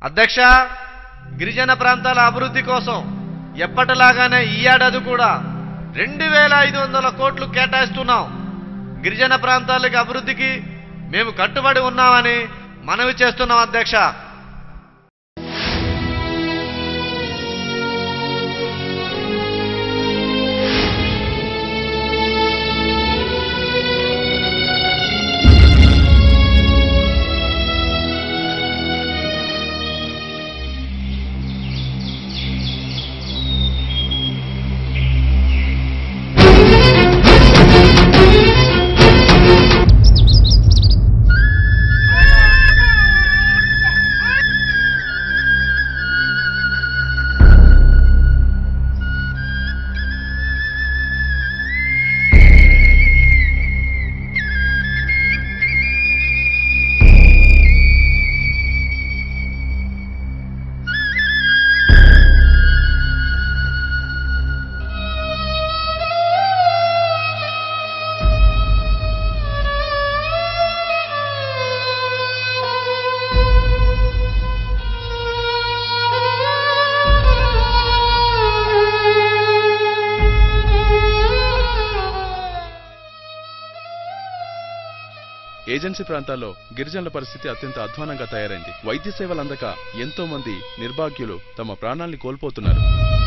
అధ్యక్ష గిరిజన ప్రాంతాల అభివృద్ధి కోసం ఎప్పటిలాగానే ఈ ఏడాది కూడా రెండు వేల ఐదు వందల కోట్లు కేటాయిస్తున్నాం గిరిజన ప్రాంతాలకి అభివృద్ధికి మేము కట్టుబడి ఉన్నామని మనవి చేస్తున్నాం అధ్యక్ష ఏజెన్సీ ప్రాంతాల్లో గిరిజనుల పరిస్థితి అత్యంత అధ్వానంగా తయారైంది వైద్య సేవలు అందక ఎంతో మంది నిర్భాగ్యులు తమ ప్రాణాల్ని కోల్పోతున్నారు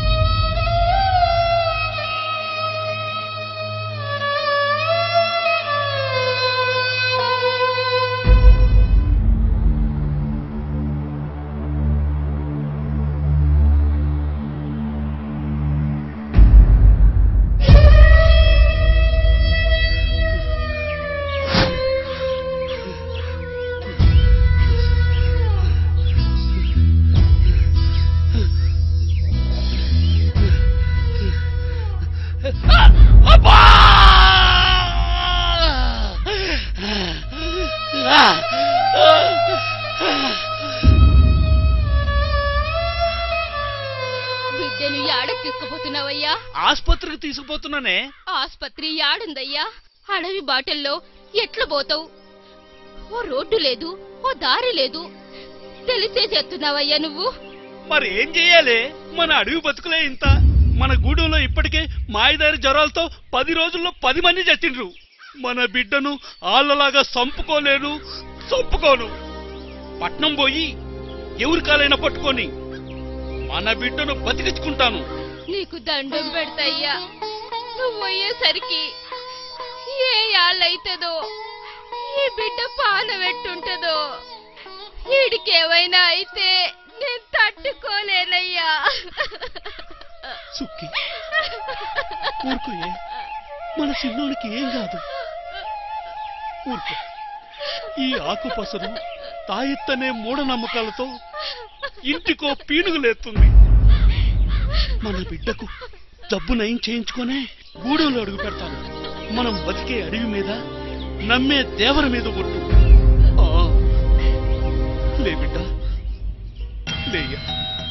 బిడ్డను యాడకు తీసుకుపోతున్నావయ్యా ఆసుపత్రికి తీసుకుపోతున్నానే ఆస్పత్రి యాడుందయ్యా అడవి బాటల్లో ఎట్లా పోతావు ఓ రోడ్డు లేదు ఓ దారి లేదు తెలిసే చేస్తున్నావయ్యా నువ్వు మరి ఏం చెయ్యాలి మన అడవి బతుకులే ఇంత మన గూడెంలో ఇప్పటికే మాయదారి జ్వరాలతో పది రోజుల్లో పది మంది చచ్చిండ్రు మన బిడ్డను ఆళ్ళలాగా సంపుకోలేను చంపుకోను పట్నం పోయి ఎవరి కాలైనా పట్టుకొని మన బిడ్డను బతికించుకుంటాను నీకు దండం పెడతాయ్యా నువ్వు పోయేసరికి ఏ యాళ్ళైతుందో ఈ బిడ్డ పాన పెట్టుంటదో వీడికేమైనా అయితే నేను తట్టుకోలేనయ్యా సుక్కి ఊరుకోయే మన చిన్నోనికి ఏం కాదు ఊరుకో ఈ ఆకుపసరు తాయెత్తనే మూఢనమ్మకాలతో ఇంటికో పీనుగులేస్తుంది మన బిడ్డకు జబ్బు నయం చేయించుకొనే గూడెంలో అడుగు పెడతాను మనం బతికే అడవి మీద నమ్మే దేవర మీద ఒట్టు ఆ, లే బిడ్డ లేయ్యా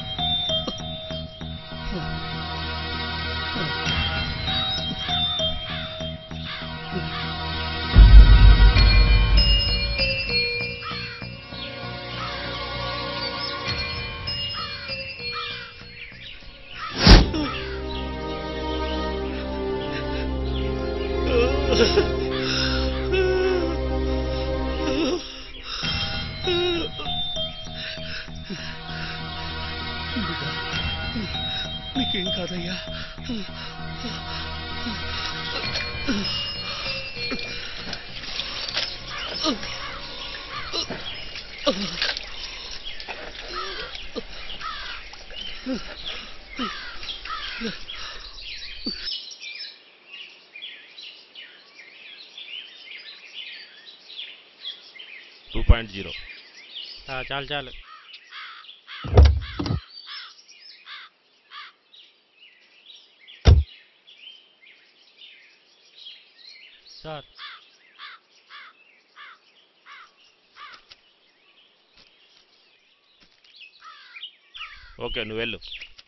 నీకేం కాదయ్యా టూ పాయింట్ జీరో చాలు చాలు సార్ ఓకే నువ్వు వెళ్ళు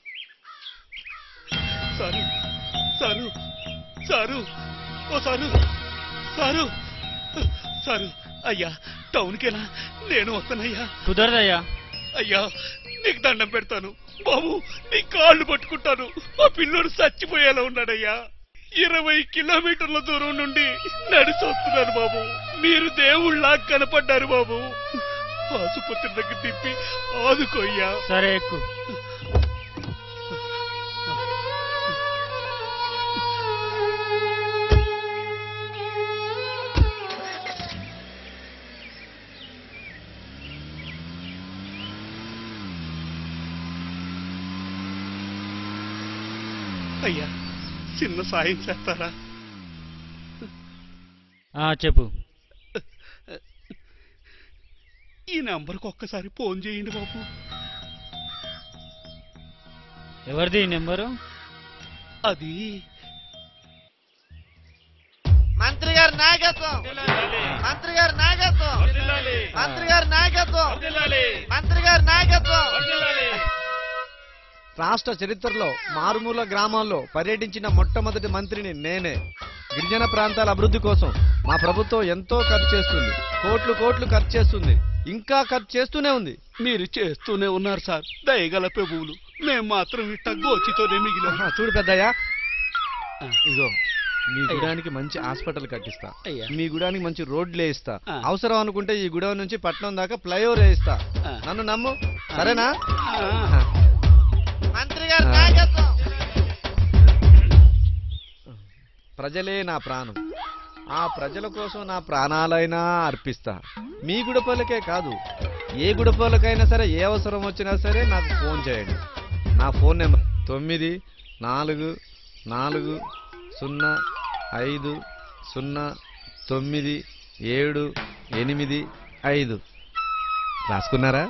సారు సారు సారు ఓ సారు సారు సారు అయ్యా టౌన్కేనా నేను వస్తానయ్యా కుదరదయ్యా అయ్యా నీకు దండం పెడతాను బాబు నీ కాళ్ళు పట్టుకుంటాను మా పిల్లోడు చచ్చిపోయేలా ఉన్నాడయ్యా ఇరవై కిలోమీటర్ల దూరం నుండి నడిచి వస్తున్నాను బాబు మీరు దేవుళ్ళ కనపడ్డారు బాబు ఆసుపత్రి దగ్గర తిప్పి ఆదుకోయ్యా సరే ఎక్కు అయ్యా చిన్న సాయం చేస్తారా ఆ, చెప్పు ఈ నంబర్కి ఒక్కసారి ఫోన్ చేయండి బాబు ఎవరిది ఈ నెంబరు అది మంత్రి గారి నాయకత్వం మంత్రి గారి నాయకత్వం మంత్రి గారి నాయకత్వం మంత్రి గారి నాయకత్వం రాష్ట్ర చరిత్రలో మారుమూల గ్రామాల్లో పర్యటించిన మొట్టమొదటి మంత్రిని నేనే గిరిజన ప్రాంతాల అభివృద్ధి కోసం మా ప్రభుత్వం ఎంతో ఖర్చు చేస్తుంది కోట్లు కోట్లు ఖర్చు చేస్తుంది ఇంకా ఖర్చు చేస్తూనే ఉంది మీరు చేస్తూనే ఉన్నారు సార్ దయగల ప్రభువులు మేం మాత్రం ఇట్ట గోచితోనే మిగిలిన ఆహా, చూడు పెద్దయ్యా ఇగో మీ గుడానికి మంచి హాస్పిటల్ కట్టిస్తా అయ్యా. మీ గుడానికి మంచి రోడ్లు వేయిస్తా ఆ. అవసరం అనుకుంటే ఈ గుడం నుంచి పట్నం దాకా ఫ్లైఓవర్ వేయిస్తా ఆ. నన్ను నమ్ము సరేనా ఆ. మంత్రి గారి నాయకత్వం ప్రజలే నా ప్రాణం ఆ ప్రజల కోసం నా ప్రాణాలైనా అర్పిస్తా మీ గుడపలకే కాదు ఏ గుడపలకైనా సరే ఏ అవసరం వచ్చినా సరే నాకు ఫోన్ చేయండి నా ఫోన్ నెంబర్ తొమ్మిది నాలుగు నాలుగు సున్నా ఐదు సున్నా తొమ్మిది ఏడు ఎనిమిది ఐదు రాసుకున్నారా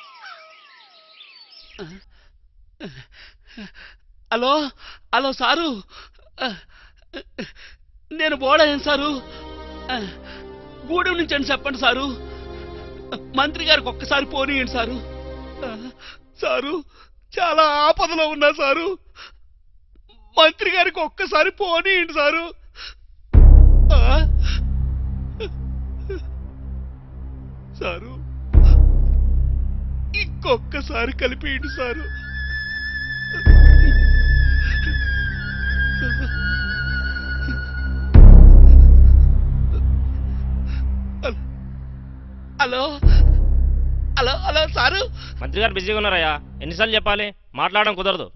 హలో హలో సారు నేను బోడయ్యాను సారు గూడెం నుంచి అని చెప్పండి సారు మంత్రి గారికి ఒక్కసారి పోనీయండి సారు సారు చాలా ఆపదలో ఉన్నా సారు మంత్రి గారికి ఒక్కసారి పోనీయండి సారు ఆ? సారు ఇంకొక్కసారి కలిపేయండి sir hello hello hello sir మంత్రి గారు బిజీగా ఉన్నారయ్యా ఎన్నిసార్లు చెప్పాలి మాట్లాడడం కుదరదు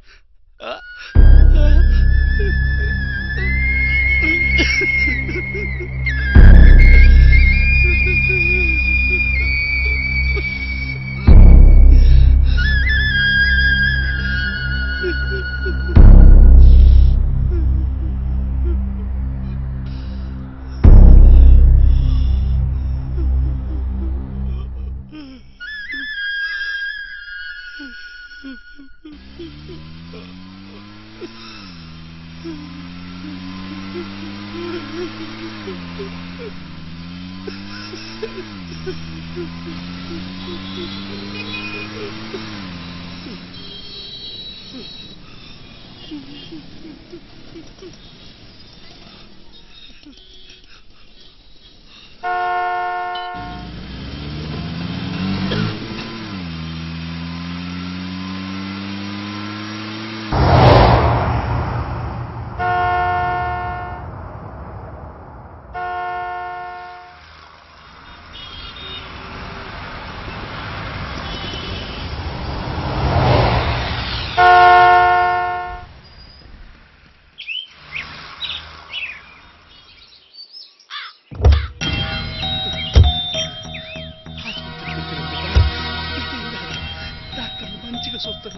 డాక్టర్లు మంచిగా చూస్తారు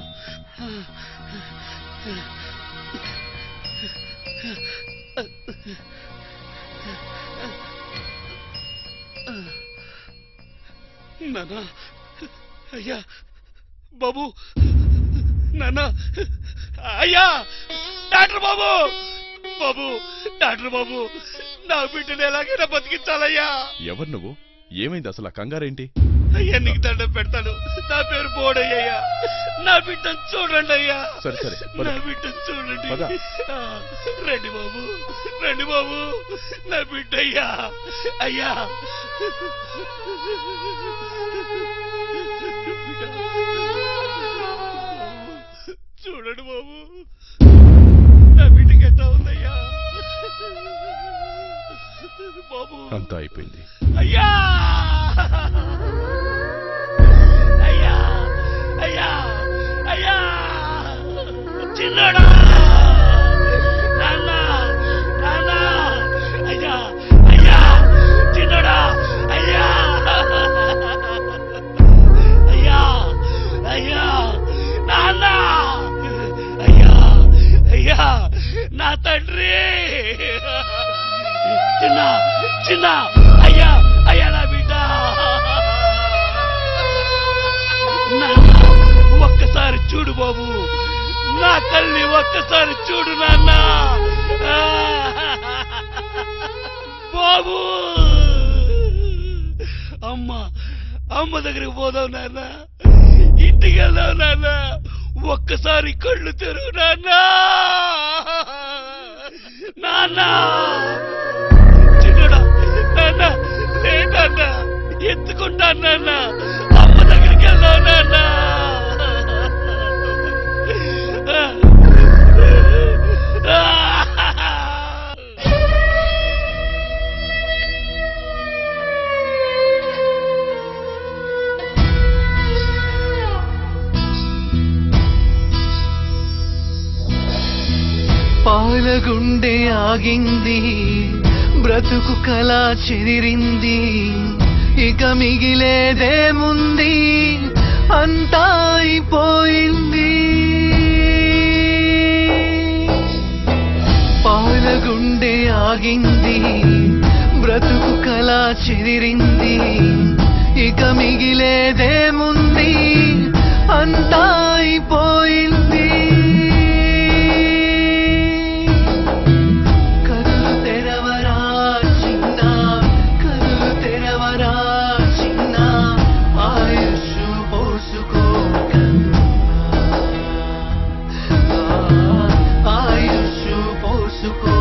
నానా అయ్యా బాబు నానా అయ్యా డాక్టర్ బాబు బాబు డాక్టర్ బాబు నా బిడ్డను ఎలాగైనా బతికించాలయ్యా ఎవరు నువ్వు ఏమైంది అసలు ఆ కంగారేంటి అయ్యా నీకు దండం పెడతాను నా పేరు బోడయ్యా నా బిడ్డను చూడండి అయ్యా సరే, సరే, పద. నా బిడ్డను చూడండి పద. ఆ, రండి బాబు రండి బాబు నా బిడ్డ అయ్యా అయ్యా బిడ్డ. అంతా అయిపోయింది అయ్యా అయ్యా అయ్యా అయ్యా చిన్నడా నాన్న నాన్న అయ్యా అయ్యా చిన్నడా అయ్యా అయ్యా అయ్యా నాన్న అయ్యా అయ్యా నా తండ్రి చిన్న చిన్న అయ్యా అయ్యా నా బిడ్డ నాన్న ఒక్కసారి చూడు బాబు నా తల్లి ఒక్కసారి చూడు నాన్న బాబు అమ్మ అమ్మ దగ్గరికి పోదాం నాన్న ఇంటికి వెళ్దాం నాన్న ఒక్కసారి కళ్ళు తెరుగు నాన్న నాన్న చిన్నడా నాన్న లే నాన్న ఎత్తుకుంటాను నాన్న అమ్మ దగ్గరికి వెళ్దాం నాన్న పాలగుండె ఆగింది బ్రతుకు కళ చెదిరింది ఇక మిగిలేదేముంది అంతా అయిపోయింది పాలగుండె ఆగింది బ్రతుకు కళ చెదిరింది ఇక మిగిలేదేముంది అంతా అయిపోయింది కనులు తెరవరా చిన్న కనులు తెరవరా చిన్న ఆయుష్ పోసుకో ఆయుష్ పోసుకో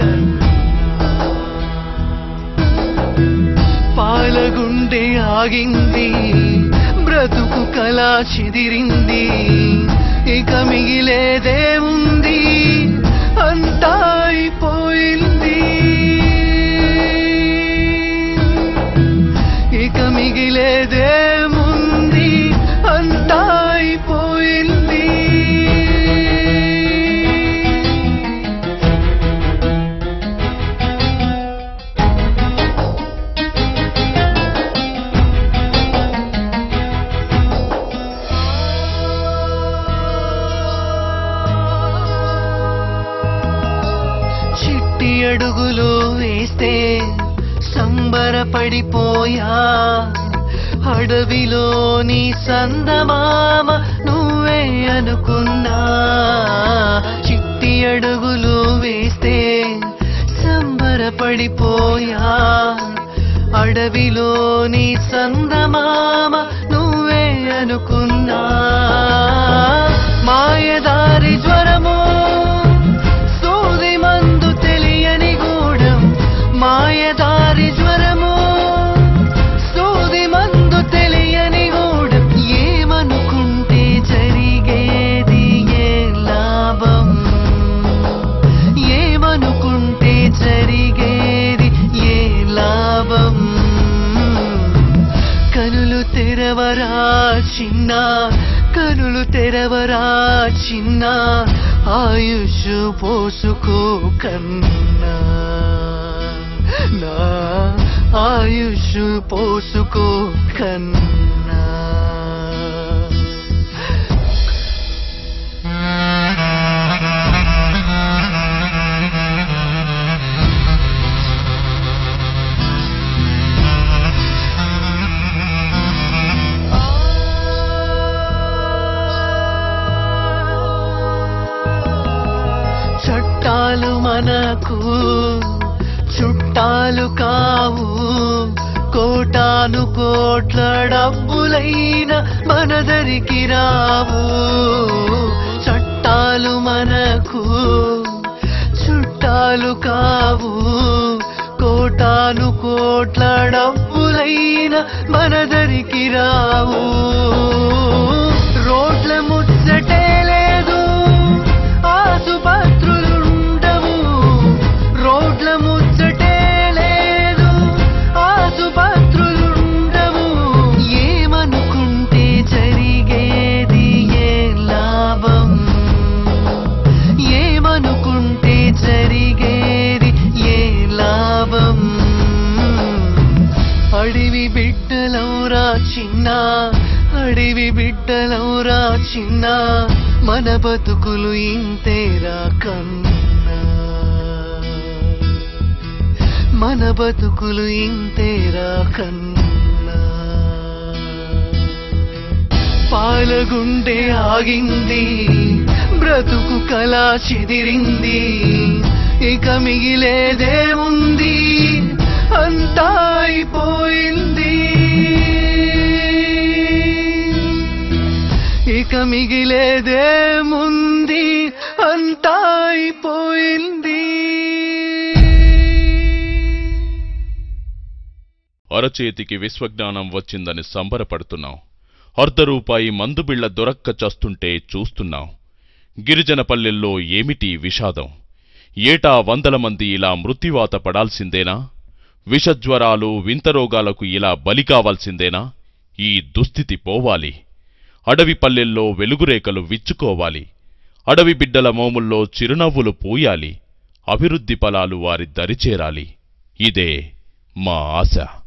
పాలగుండె ఆగింది బ్రతుకు కళ చెదిరింది ఇక మిగిలేదేముంది అంతా అయిపోయింది ఇక మిగిలేదేముంది అంతా అయిపోయింది చిట్టి అడుగులు వేస్తే సంబరపడిపోయా అడవిలోని సందమామ నువ్వే అనుకున్నా చిట్టి అడుగులు వేస్తే సంబరపడిపోయా అడవిలోని సందమామ నువ్వే అనుకున్నా మాయదారి జ్వరము సూది మందు తెలియని గూఢం మాయదారి జ్వరము సూది మందు తెలియని గూఢం ఏమనుకుంటే జరిగేది ఏ లాభం ఏమనుకుంటే జరిగేది ఏ లాభం కనులు తెరవరా చిన్న కనులు తెరవరా చిన్న ఆయుష్ పోసుకో కన్నా నా ఆయుష్ పోసుకో కన్నా చట్టాలు మనకు చుట్టాలు కావు కోటాను కోట్ల డబ్బులైన మనదరికి రావు చట్టాలు మనకు చుట్టాలు కావు కోటాను కోట్ల డబ్బులైన మనదరికి రావు రోడ్ల ముచ్చటే లేదు ఆసుపత్రులుండవు రోడ్ల ముచ్చటే లేదు చిన్న అడివి బిడ్డలౌరా చిన్న మన బతుకులు ఇంతేరా కన్నా మన బతుకులు ఇంతేరా కన్నా పాలగుండె ఆగింది బ్రతుకు కళ చెదిరింది ఇక మిగిలేదేముంది అంతా అయిపోయింది ఇక మిగిలేదేముంది అంతా అయిపోయింది అరచేతికి విశ్వజ్ఞానం వచ్చిందని సంబరపడుతున్నాం అర్ధ రూపాయి మందుబిళ్ల దొరక్క చస్తుంటే చూస్తున్నాం గిరిజన పల్లెల్లో ఏమిటి విషాదం ఏటా వందల మంది ఇలా మృత్యువాత పడాల్సిందేనా విషజ్వరాలు వింతరోగాలకు ఇలా బలి కావాల్సిందేనా ఈ దుస్థితి పోవాలి అడవి పల్లెల్లో వెలుగురేఖలు విచ్చుకోవాలి అడవి బిడ్డల మోముల్లో చిరునవ్వులు పూయాలి అభివృద్ధి ఫలాలు వారి దరిచేరాలి ఇదే మా ఆశ